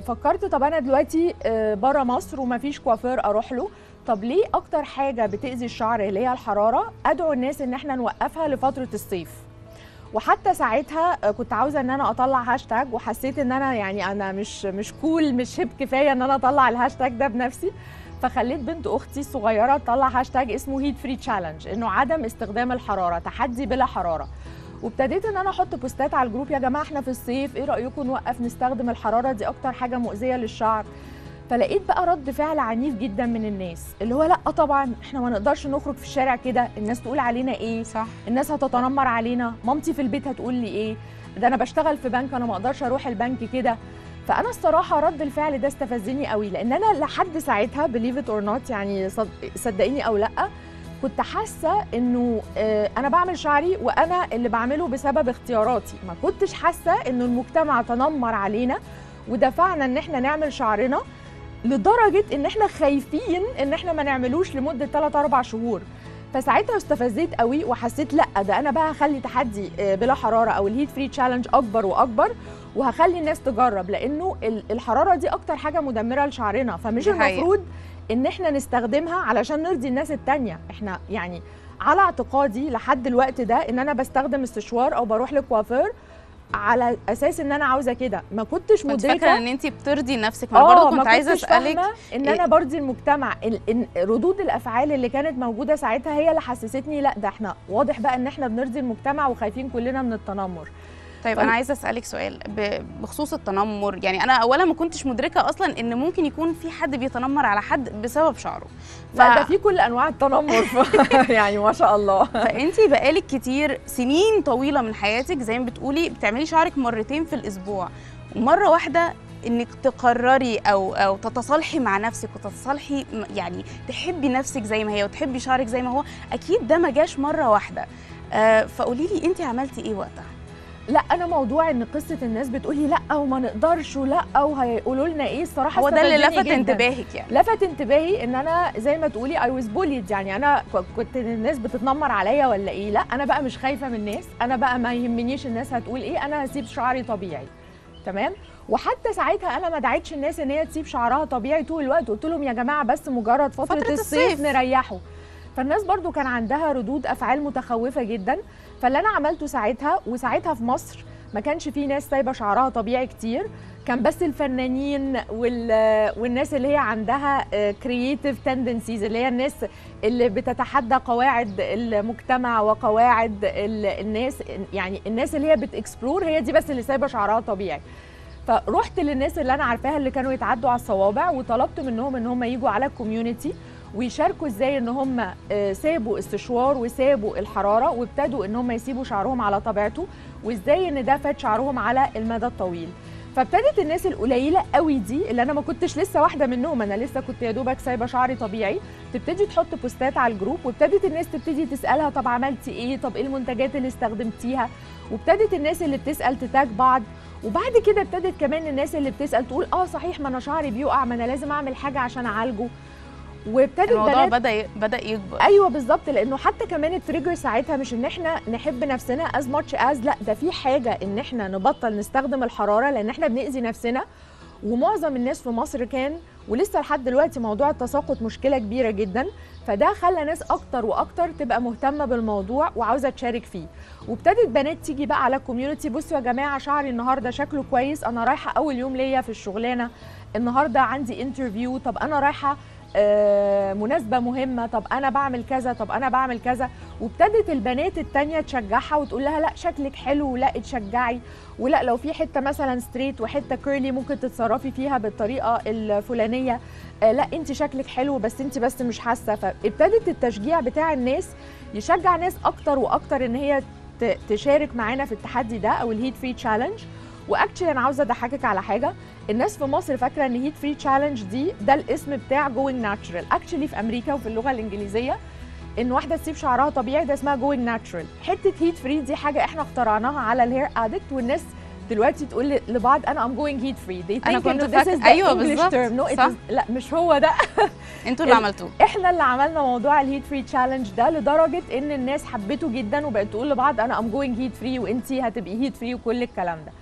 فكرت طب انا دلوقتي بره مصر ومفيش كوافير اروح له طب ليه اكتر حاجه بتاذي الشعر اللي هي الحراره ادعو الناس ان احنا نوقفها لفتره الصيف وحتى ساعتها كنت عاوزه ان انا اطلع هاشتاج وحسيت ان انا يعني انا مش مش كول مش هيب كفايه ان انا اطلع الهاشتاج ده بنفسي فخليت بنت اختي الصغيره تطلع هاشتاج اسمه هيت فري تشالنج انه عدم استخدام الحراره تحدي بلا حراره وابتديت ان انا احط بوستات على الجروب يا جماعه احنا في الصيف ايه رايكم نوقف نستخدم الحراره دي اكتر حاجه مؤذيه للشعر فلقيت بقى رد فعل عنيف جدا من الناس اللي هو لا طبعا احنا ما نقدرش نخرج في الشارع كده الناس تقول علينا ايه صح الناس هتتنمر علينا مامتي في البيت هتقول لي ايه ده انا بشتغل في بنك انا ما اقدرش اروح البنك كده فانا الصراحه رد الفعل ده استفزني قوي لان انا لحد ساعتها بليف ات اور نوت يعني صدقيني او لا كنت حاسه انه انا بعمل شعري وانا اللي بعمله بسبب اختياراتي ما كنتش حاسه انه المجتمع تنمر علينا ودفعنا ان احنا نعمل شعرنا لدرجه ان احنا خايفين ان احنا ما نعملوش لمده 3 4 شهور فساعتها استفزيت قوي وحسيت لا ده انا بقى هخلي تحدي بلا حراره او الهيت فري تشالنج اكبر واكبر وهخلي الناس تجرب لانه الحراره دي اكتر حاجه مدمره لشعرنا فمش المفروض ان احنا نستخدمها علشان نرضي الناس التانية احنا يعني على اعتقادي لحد الوقت ده ان انا بستخدم استشوار او بروح لكوافير على اساس ان انا عاوزه كده ما كنتش كنت مدركه فاكره ان انت بترضي نفسك ما انا برضه كنت عايزه اسالك ان انا برضي المجتمع إن ردود الافعال اللي كانت موجوده ساعتها هي اللي حسستني لا ده احنا واضح بقى ان احنا بنرضي المجتمع وخايفين كلنا من التنمر طيب انا عايزه اسالك سؤال بخصوص التنمر يعني انا اولا ما كنتش مدركه اصلا ان ممكن يكون في حد بيتنمر على حد بسبب شعره ف... لا ده في كل انواع التنمر ف... يعني ما شاء الله فانت بقالك كتير سنين طويله من حياتك زي ما بتقولي بتعملي شعرك مرتين في الاسبوع ومره واحده انك تقرري او او تتصالحي مع نفسك وتتصالحي يعني تحبي نفسك زي ما هي وتحبي شعرك زي ما هو اكيد ده ما جاش مره واحده آه فقولي لي انت عملتي ايه وقتها لا انا موضوع ان قصه الناس بتقولي لا وما نقدرش ولا وهيقولوا لنا ايه الصراحه هو ده اللي لفت جداً. انتباهك يعني لفت انتباهي ان انا زي ما تقولي اي واز بوليد يعني انا كنت الناس بتتنمر عليا ولا ايه لا انا بقى مش خايفه من الناس انا بقى ما يهمنيش الناس هتقول ايه انا هسيب شعري طبيعي تمام وحتى ساعتها انا ما دعيتش الناس ان هي تسيب شعرها طبيعي طول الوقت قلت لهم يا جماعه بس مجرد فتره, فترة الصيف الصيف. نريحه فالناس برضو كان عندها ردود افعال متخوفه جدا فاللي انا عملته ساعتها وساعتها في مصر ما كانش في ناس سايبه شعرها طبيعي كتير كان بس الفنانين وال... والناس اللي هي عندها كرييتيف تندنسيز اللي هي الناس اللي بتتحدى قواعد المجتمع وقواعد ال... الناس يعني الناس اللي هي بتكسبلور هي دي بس اللي سايبه شعرها طبيعي فرحت للناس اللي انا عارفاها اللي كانوا يتعدوا على الصوابع وطلبت منهم ان هم يجوا على الكوميونتي ويشاركوا ازاي ان هم سابوا استشوار وسابوا الحراره وابتدوا ان هم يسيبوا شعرهم على طبيعته وازاي ان ده فات شعرهم على المدى الطويل فابتدت الناس القليله قوي دي اللي انا ما كنتش لسه واحده منهم انا لسه كنت يا دوبك سايبه شعري طبيعي تبتدي تحط بوستات على الجروب وابتدت الناس تبتدي تسالها طب عملتي ايه طب ايه المنتجات اللي استخدمتيها وابتدت الناس اللي بتسال تتاج بعض وبعد كده ابتدت كمان الناس اللي بتسال تقول اه صحيح ما انا شعري بيقع ما انا لازم اعمل حاجه عشان اعالجه وابتدت الموضوع بنات بدا بدا يكبر ايوه بالظبط لانه حتى كمان التريجر ساعتها مش ان احنا نحب نفسنا از ماتش از لا ده في حاجه ان احنا نبطل نستخدم الحراره لان احنا بنأذي نفسنا ومعظم الناس في مصر كان ولسه لحد دلوقتي موضوع التساقط مشكله كبيره جدا فده خلى ناس اكتر واكتر تبقى مهتمه بالموضوع وعاوزه تشارك فيه وابتدت بنات تيجي بقى على الكوميونتي بصوا يا جماعه شعري النهارده شكله كويس انا رايحه اول يوم ليا في الشغلانه النهارده عندي انترفيو طب انا رايحه آه، مناسبه مهمه طب انا بعمل كذا طب انا بعمل كذا وابتدت البنات التانية تشجعها وتقول لها لا شكلك حلو ولا اتشجعي ولا لو في حته مثلا ستريت وحته كيرلي ممكن تتصرفي فيها بالطريقه الفلانيه آه، لا انت شكلك حلو بس انت بس مش حاسه فابتدت التشجيع بتاع الناس يشجع ناس اكتر واكتر ان هي ت- تشارك معانا في التحدي ده او الهيت فري تشالنج واكشلي انا عاوزه اضحكك على حاجه الناس في مصر فاكره ان هيت فري تشالنج دي ده الاسم بتاع جوينج ناتشرال اكشلي في امريكا وفي اللغه الانجليزيه ان واحده تسيب شعرها طبيعي ده اسمها جوينج ناتشرال حته هيت فري دي حاجه احنا اخترعناها على الهير ادكت والناس دلوقتي تقول ل- لبعض انا ام جوينج هيت فري they أنا think كنت إنه this فاكرة- is the أيوة English بالظبط. term. No, it صح. is- لا مش هو ده انتوا اللي ال- عملتوه احنا اللي عملنا موضوع الهيت فري تشالنج ده لدرجه ان الناس حبته جدا وبقت تقول لبعض انا ام جوينج هيت فري وانتي هتبقي هيت فري وكل الكلام ده